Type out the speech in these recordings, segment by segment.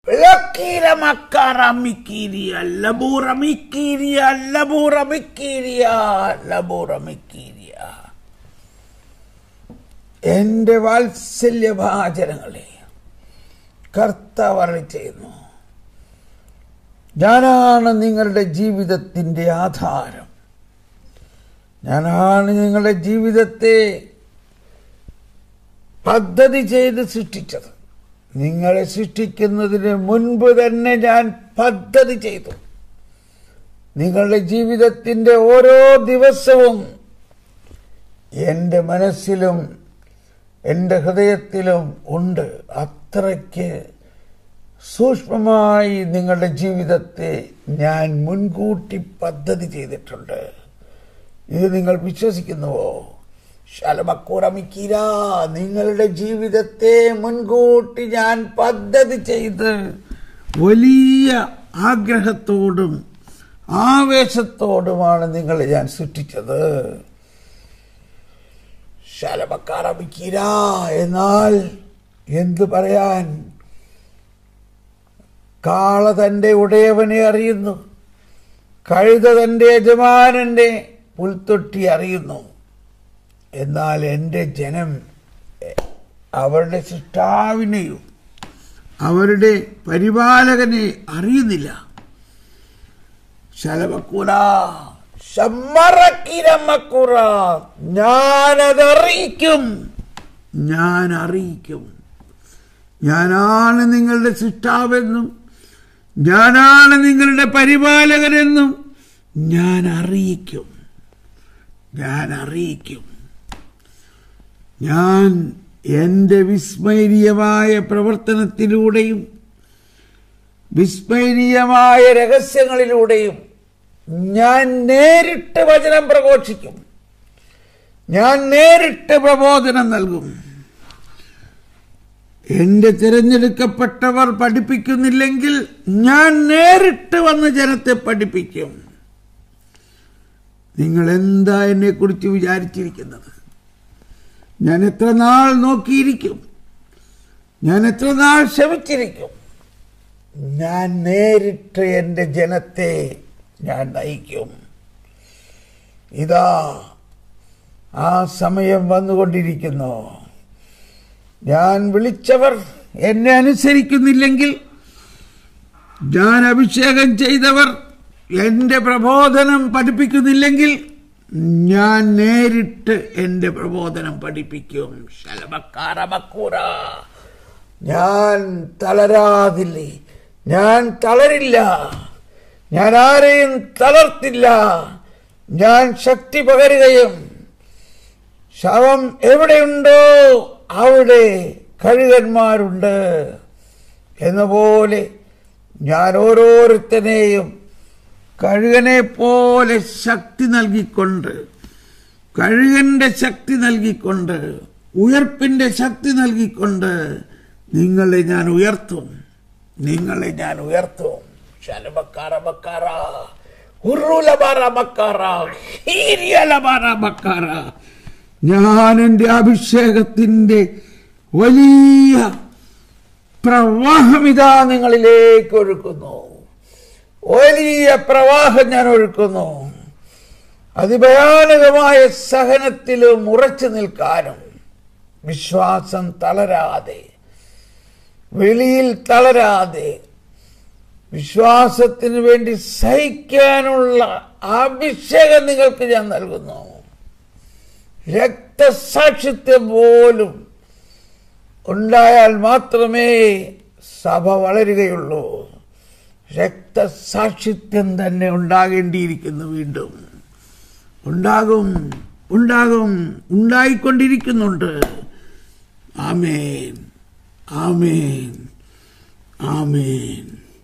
Lakira makara mikiria, labura mikiria, labura mikiria, labura mikiria. എന്റെ വാത്സല്യഭാചനങ്ങളെ കർത്താവ് അരുളി ചെയ്യുന്നു ഞാനാണ് നിങ്ങളുടെ ജീവിതത്തിൻ്റെ ആധാരം ഞാനാണ് നിങ്ങളുടെ ജീവിതത്തെ പദ്ധതി ചെയ്ത് സൃഷ്ടിച്ചത് നിങ്ങളെ സൃഷ്ടിക്കുന്നതിന് മുൻപ് തന്നെ ഞാൻ പദ്ധതി ചെയ്തു നിങ്ങളുടെ ജീവിതത്തിൻ്റെ ഓരോ ദിവസവും എൻ്റെ മനസ്സിലും എൻ്റെ ഹൃദയത്തിലും ഉണ്ട് അത്രയ്ക്ക് സൂക്ഷ്മമായി നിങ്ങളുടെ ജീവിതത്തെ ഞാൻ മുൻകൂട്ടി പദ്ധതി ചെയ്തിട്ടുണ്ട് ഇത് നിങ്ങൾ വിശ്വസിക്കുന്നുവോ ശലമക്കുറമിക്കീര നിങ്ങളുടെ ജീവിതത്തെ മുൻകൂട്ടി ഞാൻ പദ്ധതി ചെയ്ത് വലിയ ആഗ്രഹത്തോടും ആവേശത്തോടുമാണ് നിങ്ങളെ ഞാൻ സൃഷ്ടിച്ചത് ശലമക്കാറമിക്കീര എന്നാൽ എന്തു പറയാൻ കാള തന്റെ ഉടയവനെ അറിയുന്നു കഴുത തന്റെ യജമാനന്റെ പുൽത്തൊട്ടി അറിയുന്നു എന്നാൽ എൻ്റെ ജനം അവരുടെ സൃഷ്ടാവിനെയും അവരുടെ പരിപാലകനെ അറിയുന്നില്ല ശലമക്കൂറ ശമ്മറക്കിരമക്കുറ ഞാനതറിയിക്കും ഞാൻ അറിയിക്കും ഞാനാണ് നിങ്ങളുടെ സൃഷ്ടാവെന്നും ഞാനാണ് നിങ്ങളുടെ പരിപാലകനെന്നും ഞാൻ അറിയിക്കും ഞാൻ അറിയിക്കും ഞാൻ എൻ്റെ വിസ്മരണീയമായ പ്രവർത്തനത്തിലൂടെയും വിസ്മരണീയമായ രഹസ്യങ്ങളിലൂടെയും ഞാൻ നേരിട്ട് വചനം പ്രഘോഷിക്കും ഞാൻ നേരിട്ട് പ്രബോധനം നൽകും എന്റെ തിരഞ്ഞെടുക്കപ്പെട്ടവർ പഠിപ്പിക്കുന്നില്ലെങ്കിൽ ഞാൻ നേരിട്ട് വന്ന് ജനത്തെ പഠിപ്പിക്കും നിങ്ങൾ എന്താ എന്നെ കുറിച്ച് വിചാരിച്ചിരിക്കുന്നത് ഞാൻ എത്ര നാൾ നോക്കിയിരിക്കും ഞാൻ എത്ര നാൾ ക്ഷമിച്ചിരിക്കും ഞാൻ നേരിട്ട് എൻ്റെ ജനത്തെ ഞാൻ നയിക്കും ഇതാ ആ സമയം വന്നുകൊണ്ടിരിക്കുന്നു ഞാൻ വിളിച്ചവർ എന്നെ അനുസരിക്കുന്നില്ലെങ്കിൽ ഞാൻ അഭിഷേകം ചെയ്തവർ എൻ്റെ പ്രബോധനം പഠിപ്പിക്കുന്നില്ലെങ്കിൽ ഞാൻ നേരിട്ട് എൻ്റെ പ്രബോധനം പഠിപ്പിക്കും ശലമക്കാറമക്കൂറ ഞാൻ തളരാതില്ലേ ഞാൻ തളരില്ല ഞാൻ ആരെയും തളർത്തില്ല ഞാൻ ശക്തി പകരുകയും ശവം എവിടെയുണ്ടോ അവിടെ കഴുകന്മാരുണ്ട് എന്ന പോലെ ഞാൻ ഓരോരുത്തനെയും കഴുകനെ പോലെ ശക്തി നൽകിക്കൊണ്ട് കഴുകന്റെ ശക്തി നൽകിക്കൊണ്ട് ഉയർപ്പിന്റെ ശക്തി നൽകിക്കൊണ്ട് നിങ്ങളെ ഞാൻ ഉയർത്തും നിങ്ങളെ ഞാൻ ഉയർത്തും ശലബക്കാറബക്കാറ ഉറുലബാറബക്കാറ ഹീരിയലബാറബക്കാറ ഞാൻ എൻ്റെ അഭിഷേകത്തിൻ്റെ വലിയ പ്രവാഹമിതാ നിങ്ങളിലേക്ക് ഒഴുക്കുന്നു വലിയ പ്രവാഹം ഞാൻ ഒഴുക്കുന്നു അതിഭയാനകമായ സഹനത്തിലും ഉറച്ചു നിൽക്കാനും വിശ്വാസം തളരാതെ വെളിയിൽ തളരാതെ വിശ്വാസത്തിന് വേണ്ടി സഹിക്കാനുള്ള അഭിഷേകം നിങ്ങൾക്ക് ഞാൻ നൽകുന്നു രക്തസാക്ഷിത്വം പോലും ഉണ്ടായാൽ മാത്രമേ സഭ വളരുകയുള്ളൂ രക്തസാക്ഷിത്വം തന്നെ ഉണ്ടാകേണ്ടിയിരിക്കുന്നു വീണ്ടും ഉണ്ടാകും ഉണ്ടാകും ഉണ്ടായിക്കൊണ്ടിരിക്കുന്നുണ്ട് ആമേൻ ആമേൻ ആമേൻ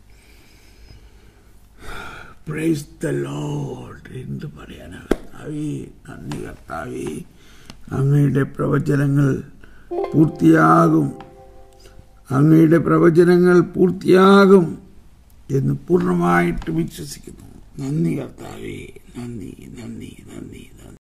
പ്രൈസ് ദ ലോഡ് എന്ത് പറയാനാ കർത്താവേ നന്ദി കർത്താവേ അങ്ങയുടെ പ്രവചനങ്ങൾ പൂർത്തിയാകും അങ്ങയുടെ പ്രവചനങ്ങൾ പൂർത്തിയാകും എന്ന് പൂർണ്ണമായിട്ട് വിശ്വസിക്കുന്നു നന്ദി കർത്താവേ നന്ദി നന്ദി നന്ദി നന്ദി